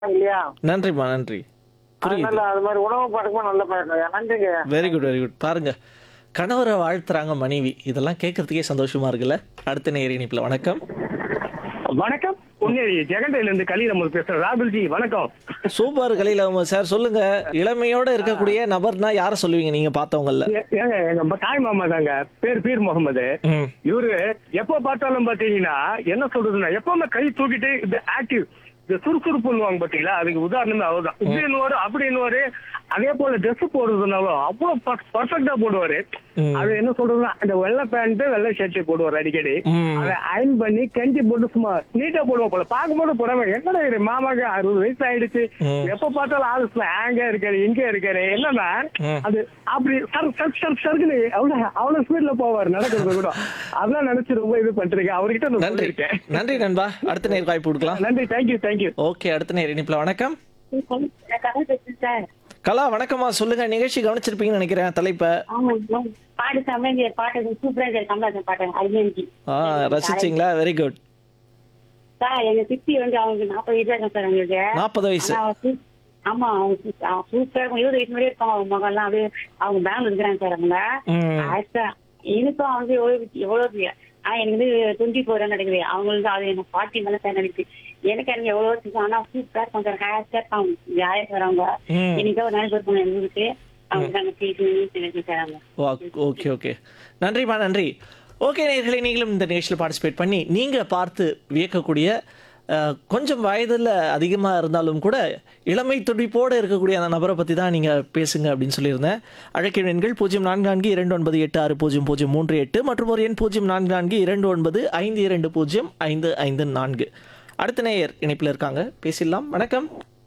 இல்லையா நன்றிம்மா நன்றி புரியுது அதனால அது மாதிரி உணவு பழக்கமும் நல்ல பழக்கம் நன்றிங்க வெரி குட் வெரி குட் பாருங்க கணவரை வாழ்த்துறாங்க மனைவி இதெல்லாம் கேட்கறதுக்கே சந்தோஷமா இருக்குல்ல அடுத்த நேர இணைப்புல வணக்கம் வணக்கம் உன்னேரி ஜெகண்டையில இருந்து கலிதமல் பேசுறேன் ராகுல்ஜி வணக்கம் சூப்பர் கலையில சார் சொல்லுங்க இளமையோட இருக்கக்கூடிய நபர்னா யார சொல்லுவீங்க நீங்க பார்த்தவங்கல்ல ஏ- ஏங்க எங்க தாய் மாமா தாங்க பேர் பீர் முகமது ம் இவரு எப்ப பார்த்தாலும் பாத்தீங்கன்னா என்ன சொல்றதுன்னா எப்பவுமே கை தூக்கிட்டு இது ஆக்டிவ் இந்த சுறுசுறுப்புன்னுவாங்க பாத்தீங்களா அதுக்கு உதாரணமே அவர்தான் இப்படின்னு அப்படின்னு அதே போல ட்ரெஸ் போடுறதுனாலும் அவ்வளவு பர்ஃபெக்டா போடுவாரு ம். அது என்ன சொல்றதுன்னா அந்த வெள்ளை பேண்ட் வெள்ளை ஷர்ட் போடுவாரு அடிக்கடி ம். அதை அயன் பண்ணி கஞ்சி போட்டு சும்மா நீட்டா போடுவோம் போல பார்க்கும்போது புறமே என்னடா இது மாமாக்கு அறுபது வயசு ஆயிடுச்சு ம். எப்ப பார்த்தாலும் ஆலோசனை அங்க இருக்காரு இங்க இருக்காரு என்னன்னா ம். அது அப்படி சர் சர் சர் சர்க்குன்னு அவ்வளவு அவ்வளவு ஸ்பீட்ல போவார் நடக்கிறது கூட அதெல்லாம் நினைச்சு ரொம்ப இது பண்றீங்க அவர்கிட்ட நான் நன்றி சொல்லியிருக்கேன் நன்றி நண்பா அடுத்த நேர் வாய்ப்பு கொடுக்கலாம் நன்றி தேங்க்யூ தேங்க்யூ ஓகே அடுத்த நேர் இணைப்புல வணக்கம் கதை பேசுறேன் சார் கலா வணக்கம்மா சொல்லுங்க நிகழ்ச்சி கவனிச்சிருப்பீங்கன்னு நினைக்கிறேன் தலைப்பை ஆமா ஆமா. பாடு தமிழ் பாட்டு சூப்பரா இருக்கு கமலாசன் பாட்டு அருமையாச்சு ஆ ரசிச்சிங்களா வெரி குட் சார் எங்க சித்தி வந்து அவங்க நாற்பது வயசா இருக்கும் சார் அவங்களுக்கு நாற்பது வயசு ஆனா, அவங்க சூ- ஆமா அவங்க சூ- அவங்க சூப்பரா இருக்கும் இருபது வயசு மாதிரியே இருப்பாங்க அவங்க மகன்லாம் அப்படியே அவங்க பெங்களூர் இருக்கிறாங்க சார் அவங்க ம். ஆக்சுவலா எனக்கும் அவங்க எவ்வளவு எவ்வளவு ஆனா எனக்கு வந்து டுவெண்ட்டி ஃபோர் நடக்குது அவங்களுக்கு அது எனக்கு ஃபார்ட்டி மேல சார் நடக்குது எனக்கு எனக்கு எவ்வளவு இருக்கு ஆனா சூப்பரா இருக்கும் சார் ஹேர் இருப்பாங்க ஜாலியா சார் அவங்க ம். எனக்கு ஒரு நாள் இருப்பாங்க எங்க ஊருக்கு அவங்க நாங்க பேசி சார் அவங்க ஓகே ஓகே நன்றிம்மா நன்றி ஓகே நேர்களை நீங்களும் இந்த நிகழ்ச்சியில் பார்ட்டிசிபேட் பண்ணி நீங்கள் பார்த்து வியக்கக்கூடிய அஹ், கொஞ்சம் வயதில் அதிகமாக இருந்தாலும் கூட இளமை துடிப்போடு இருக்கக்கூடிய அந்த நபரை பற்றி தான் நீங்கள் பேசுங்க அப்படின்னு சொல்லியிருந்தேன் அழைக்க எண்கள் பூஜ்ஜியம் நான்கு நான்கு இரண்டு ஒன்பது எட்டு ஆறு பூஜ்ஜியம் பூஜ்ஜியம் மூன்று எட்டு மற்றும் ஒரு எண் பூஜ்ஜியம் நான்கு நான்கு இரண்டு ஒன்பது ஐந்து இரண்டு பூஜ்ஜியம் ஐந்து ஐந்து நான்கு அடுத்த நேயர் இணைப்பில் இருக்காங்க பேசிடலாம் வணக்கம்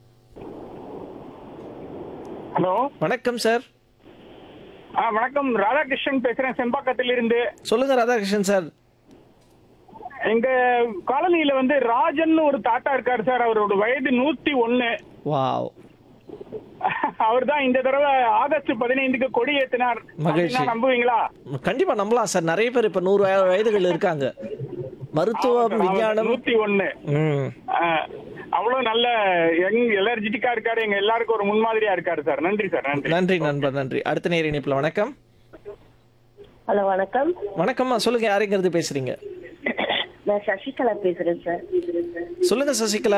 ஹலோ வணக்கம் சார் ஆ வணக்கம் ராதாகிருஷ்ணன் பேசுறேன் செம்பாக்கத்தில் இருந்து சொல்லுங்கள் ராதாகிருஷ்ணன் சார் எங்க காலனியில வந்து ராஜன் ஒரு தாத்தா இருக்காரு சார் அவரோட வயது நூத்தி ஒண்ணு வாவ் அவர் தான் இந்த தடவை ஆகஸ்ட் பதினைந்துக்கு கொடி ஏத்தினார் மகிழ்ச்சி. அப்படின்னா நம்புவீங்களா கண்டிப்பா நம்பலாம் சார் நிறைய பேர் இப்ப நூறு வய- வயதுகள் இருக்காங்க மருத்துவம் விஞ்ஞானம் நூத்தி ஒண்ணு ம். அவ்வளவு நல்ல யங் எனர்ஜெட்டிக்கா இருக்காரு எங்க எல்லாருக்கும் ஒரு முன்மாதிரியா இருக்காரு சார் நன்றி சார் நன்றி நன்றி நண்பர் நன்றி அடுத்த நேர இணைப்புல வணக்கம் ஹலோ வணக்கம் வணக்கம்மா சொல்லுங்க யாருங்கிறது பேசுறீங்க நான் சசிகலா பேசுறேன் சார் சொல்லுங்க சசிகலா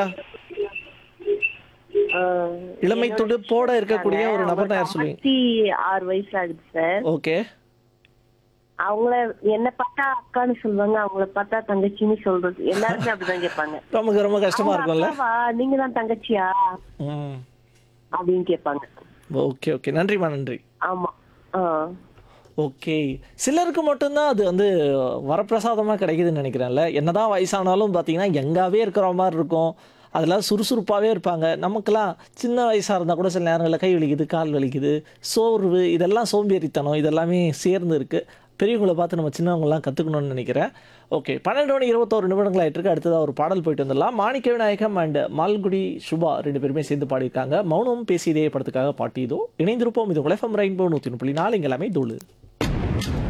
ஆஹ், இளமை என்னோட துடுப்போட இருக்கக்கூடிய ஒரு நபர் தான் யார் அவங்களுக்கு சொல்லுவீங்க ஐம்பத்தி ஆறு வயசு ஆகுது சார் ஓகே அவங்கள என்ன பார்த்தா அக்கான்னு சொல்லுவாங்க அவங்கள பார்த்தா தங்கச்சின்னு சொல்றது எல்லாருமே அப்படிதான் கேட்பாங்க நமக்கு ரொம்ப கஷ்டமா அவங்க இருக்கும்ல அக்காவா நீங்க தான் தங்கச்சியா ம். அப்படின்னு கேட்பாங்க ஓகே ஓகே நன்றிம்மா நன்றி ஆமா ஆஹ் ஓகே சிலருக்கு மட்டும்தான் அது வந்து வரப்பிரசாதமாக கிடைக்குதுன்னு நினைக்கிறேன்ல என்னதான் வயசானாலும் பார்த்தீங்கன்னா எங்காவே இருக்கிற மாதிரி இருக்கும் அதெல்லாம் சுறுசுறுப்பாகவே இருப்பாங்க நமக்கெல்லாம் சின்ன வயசாக இருந்தால் கூட சில நேரங்களில் கை வலிக்குது கால் வலிக்குது சோர்வு இதெல்லாம் சோம்பேறித்தனம் இதெல்லாமே சேர்ந்து இருக்குது பெரியவங்களை பார்த்து நம்ம சின்னவங்களாம் கற்றுக்கணும்னு நினைக்கிறேன் ஓகே பன்னெண்டு மணி இருபத்தோரு நிமிடங்கள் ஆயிட்டிருக்கு அடுத்ததாக ஒரு பாடல் போயிட்டு வந்துடலாம் மாணிக்க விநாயகம் அண்ட் மால்குடி சுபா ரெண்டு பேருமே சேர்ந்து பாடியிருக்காங்க மௌனம் பேசியதே படத்துக்காக பாட்டி இதோ இணைந்திருப்போம் இது உலகம் ரெயின்போ நூற்றி புள்ளி நாலு இங்கே எல்லாமே தோழு